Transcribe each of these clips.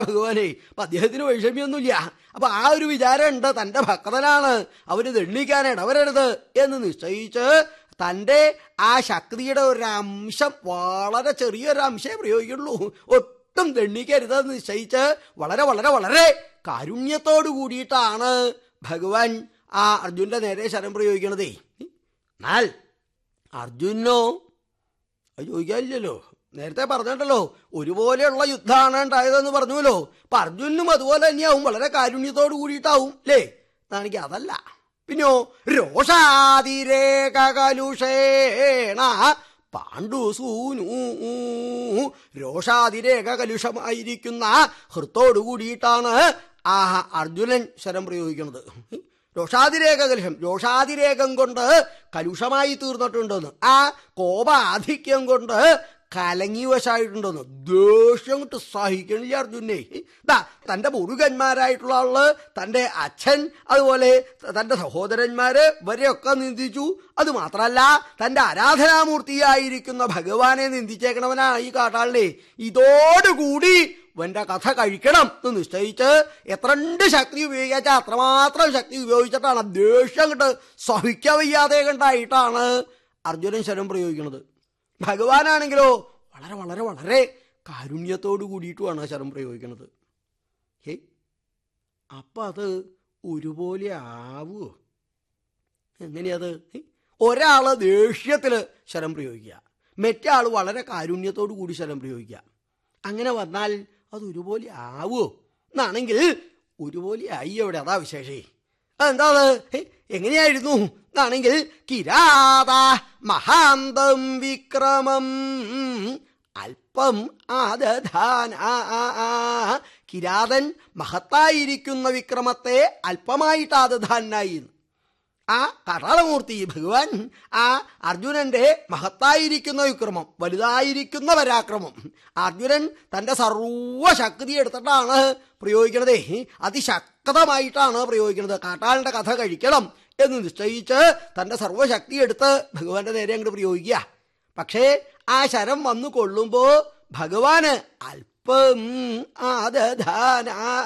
ഭഗവാനെ അപ്പൊ അദ്ദേഹത്തിന് വൈഷമ്യൊന്നുമില്ല അപ്പൊ ആ ഒരു വിചാരം ഉണ്ട് തന്റെ ഭക്തനാണ് അവന് ദണ്ഡിക്കാൻ ഇടവരരുത് എന്ന് നിശ്ചയിച്ച് തന്റെ ആ ശക്തിയുടെ ഒരു അംശം വളരെ ചെറിയൊരു അംശമേ പ്രയോഗിക്കുള്ളൂ ഒട്ടും ദണ്ഡിക്കരുതെന്ന് നിശ്ചയിച്ച് വളരെ വളരെ വളരെ കാരുണ്യത്തോടു കൂടിയിട്ടാണ് ഭഗവാൻ ആ അർജുന്റെ നേരെ ശരം പ്രയോഗിക്കണതേ എന്നാൽ അർജുനോ അത് ചോദിക്കാനില്ലല്ലോ നേരത്തെ പറഞ്ഞിട്ടല്ലോ ഒരുപോലെയുള്ള യുദ്ധമാണ് ഉണ്ടായതെന്ന് പറഞ്ഞുവല്ലോ അപ്പൊ അർജുനും അതുപോലെ തന്നെയാവും വളരെ കാരുണ്യത്തോട് കൂടിയിട്ടാവും അല്ലേ എനിക്ക് അതല്ല പിന്നെയോ രോഷാതിരേക കലുഷേണ പാണ്ഡുസൂനു രോഷാതിരേക കലുഷമായിരിക്കുന്ന ഹൃത്തോടു കൂടിയിട്ടാണ് ആ അർജുനൻ ശരം പ്രയോഗിക്കുന്നത് രോഷാതിരേഖ കലുഷം രോഷാതിരേഖം കൊണ്ട് കലുഷമായി തീർന്നിട്ടുണ്ടെന്ന് ആ കോപാധിക്യം കൊണ്ട് കലങ്ങി വശായിട്ടുണ്ടെന്ന് ദേഷ്യം കൊണ്ട് സഹിക്കണില്ല അർജുനെ ദാ തന്റെ മുരുകന്മാരായിട്ടുള്ള ആള് തന്റെ അച്ഛൻ അതുപോലെ തന്റെ സഹോദരന്മാര് ഇവരെയൊക്കെ നിന്ദിച്ചു അത് മാത്രല്ല തന്റെ ആരാധനാമൂർത്തിയായിരിക്കുന്ന ഭഗവാനെ നിന്ദിച്ചേക്കണവനാണ് ഈ കാട്ടാളിനെ ഇതോടുകൂടി ഇവന്റെ കഥ കഴിക്കണം എന്ന് നിശ്ചയിച്ച് എത്രണ്ട് ശക്തി ഉപയോഗിച്ചാൽ അത്രമാത്രം ശക്തി ഉപയോഗിച്ചിട്ടാണ് ദേഷ്യം കണ്ട് സഹിക്കാൻ വയ്യാതെ കണ്ടായിട്ടാണ് അർജുനൻ ശരം പ്രയോഗിക്കുന്നത് ഭഗവാനാണെങ്കിലോ വളരെ വളരെ വളരെ കാരുണ്യത്തോടു കൂടിയിട്ടുമാണ് ശരം പ്രയോഗിക്കുന്നത് ഹേ അപ്പം അത് ഒരുപോലെ ആവുമോ എങ്ങനെയത് ഒരാള് ദേഷ്യത്തിൽ ശരം പ്രയോഗിക്കുക മറ്റേ ആൾ വളരെ കാരുണ്യത്തോടു കൂടി ശരം പ്രയോഗിക്കുക അങ്ങനെ വന്നാൽ അത് ഒരുപോലെ ആവുമോ എന്നാണെങ്കിൽ ഒരുപോലെ ആയി അവിടെ അതാ വിശേഷേ അതെന്താ അത് ഹേ, എങ്ങനെയായിരുന്നു എന്നാണെങ്കിൽ കിരാത മഹാന്തം വിക്രമം അല്പം ആദധാന കിരാതൻ മഹത്തായിരിക്കുന്ന വിക്രമത്തെ അല്പമായിട്ട് ആദധാനായി ആ കടാളമൂർത്തി ഭഗവാൻ ആ അർജുനന്റെ മഹത്തായിരിക്കുന്ന വിക്രമം വലുതായിരിക്കുന്ന പരാക്രമം അർജുനൻ തന്റെ സർവശക്തി എടുത്തിട്ടാണ് പ്രയോഗിക്കണതേ അതിശക്തമായിട്ടാണ് പ്രയോഗിക്കുന്നത് കാട്ടാളിന്റെ കഥ കഴിക്കണം എന്ന് നിശ്ചയിച്ച് തന്റെ സർവശക്തി എടുത്ത് ഭഗവാന്റെ നേരെ അങ്ങോട്ട് പ്രയോഗിക്കുക പക്ഷേ ആ ശരം വന്നു കൊള്ളുമ്പോ ഭഗവാന് അല്പം ആദധാന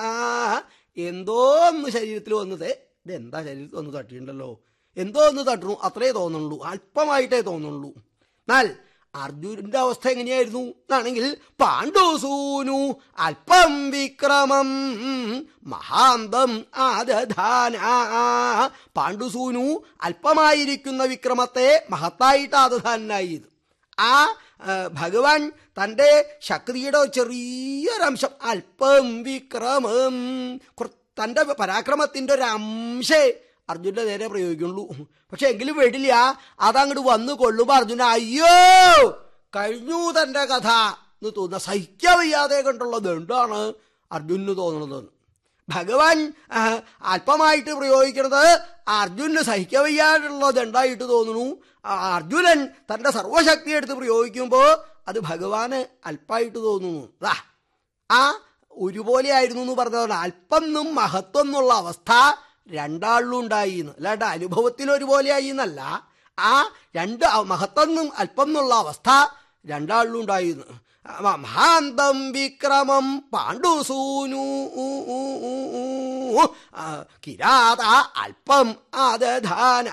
എന്തോ ഒന്ന് ശരീരത്തിൽ വന്നത് ഇതെന്താ ശരീരത്തിൽ ഒന്ന് തട്ടിയിട്ടുണ്ടല്ലോ എന്തോ ഒന്ന് തട്ടണു അത്രേ തോന്നുള്ളൂ അല്പമായിട്ടേ തോന്നുള്ളൂ എന്നാൽ അർജുനന്റെ അവസ്ഥ എങ്ങനെയായിരുന്നു എന്നാണെങ്കിൽ പാണ്ഡുസൂനു അല്പം വിക്രമം മഹാന്തം ആദധാന പാണ്ഡുസൂനു അല്പമായിരിക്കുന്ന വിക്രമത്തെ മഹത്തായിട്ട് ആദധാനായി ആ ആ, ഭഗവാൻ തന്റെ ശക്തിയുടെ ചെറിയൊരംശം അല്പം വിക്രമം കുറ- തന്റെ പരാക്രമത്തിന്റെ ഒരു അംശേ അർജുന്റെ നേരെ പ്രയോഗിക്കുള്ളൂ പക്ഷെ എങ്കിലും വേണ്ടില്ല അതങ്ങോട്ട് വന്നു കൊള്ളുമ്പോ അർജുന അയ്യോ കഴിഞ്ഞു തന്റെ കഥ എന്ന് തോന്നുന്ന സഹിക്കാൻ വയ്യാതെ കണ്ടുള്ളത് എന്താണ് അർജുനന് തോന്നുന്നത് ഭഗവാൻ ആ, അല്പമായിട്ട് പ്രയോഗിക്കുന്നത് അർജുനന് സഹിക്കാൻ വയ്യാതുള്ളത് ഉണ്ടായിട്ട് തോന്നുന്നു ആ, അർജുനൻ തന്റെ സർവശക്തി എടുത്ത് പ്രയോഗിക്കുമ്പോൾ അത് ഭഗവാന് അല്പമായിട്ട് തോന്നുന്നു ദാ, ആ ഒരുപോലെ ആയിരുന്നു എന്ന് പറഞ്ഞതുകൊണ്ട് അല്പം എന്നും മഹത്വം എന്നുള്ള അവസ്ഥ രണ്ടാളിലും ഉണ്ടായി എന്ന് അല്ലാണ്ട് അനുഭവത്തിൽ ഒരുപോലെ ആയി എന്നല്ല ആ രണ്ട് അ- മഹത്വം എന്നും അല്പം എന്നുള്ള അവസ്ഥ രണ്ടാളിലും ഉണ്ടായിരുന്നു മഹാന്തം വിക്രമം പാണ്ഡുസൂനു കിരാത അല്പം ആദധാന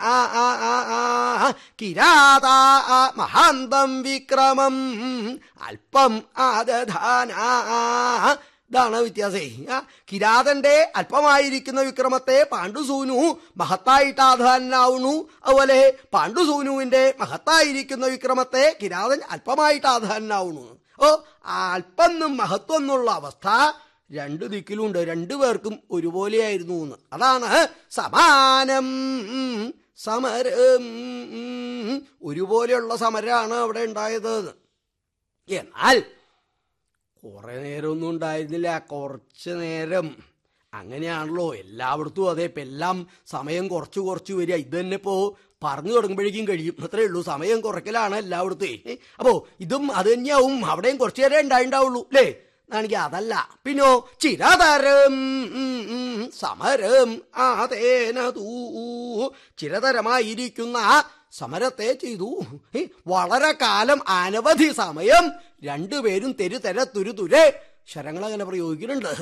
കിരാത മഹാന്തം വിക്രമം അല്പം ആദധാന ഇതാണ് വ്യത്യാസേ ആ, കിരാതന്റെ അല്പമായിരിക്കുന്ന വിക്രമത്തെ പാണ്ഡുസൂനു മഹത്തായിട്ട് ആധാനാവുന്നു അതുപോലെ പാണ്ഡുസൂനുവിന്റെ മഹത്തായിരിക്കുന്ന വിക്രമത്തെ കിരാതൻ അല്പമായിട്ട് ആധാനാവുന്നു ഓ ആ അല്പം എന്നും മഹത്വം എന്നുള്ള അവസ്ഥ രണ്ടു ദിക്കിലുണ്ട് രണ്ടു പേർക്കും ഒരുപോലെയായിരുന്നു എന്ന് അതാണ് സമാനം സമരം ഒരുപോലെയുള്ള സമരമാണ് അവിടെ ഉണ്ടായത് എന്ന്. എന്നാൽ കുറെ നേരമൊന്നും ഉണ്ടായിരുന്നില്ല കുറച്ച് നേരം അങ്ങനെയാണല്ലോ എല്ലായിടത്തും അതെ ഇപ്പം എല്ലാം സമയം കുറച്ച് കുറച്ച് വരിക ഇത് തന്നെ ഇപ്പോൾ പറഞ്ഞു തുടങ്ങുമ്പോഴേക്കും കഴിയും അത്രേ ഉള്ളൂ സമയം കുറയ്ക്കലാണ് എല്ലായിടത്തും അപ്പോൾ ഇതും അത് തന്നെയാവും അവിടെയും കുറച്ച് നേരം ഉണ്ടായിണ്ടാവുള്ളൂ അല്ലേ ആണെങ്കിൽ അതല്ല പിന്നോ ചിരതരം സമരം ആതേന തൂ ചിരതരമായിരിക്കുന്ന സമരത്തെ ചെയ്തു ഏ, വളരെ കാലം അനവധി സമയം രണ്ടുപേരും തെരുതെര തുരുതുരെ ശരങ്ങൾ അങ്ങനെ പ്രയോഗിക്കുന്നുണ്ട്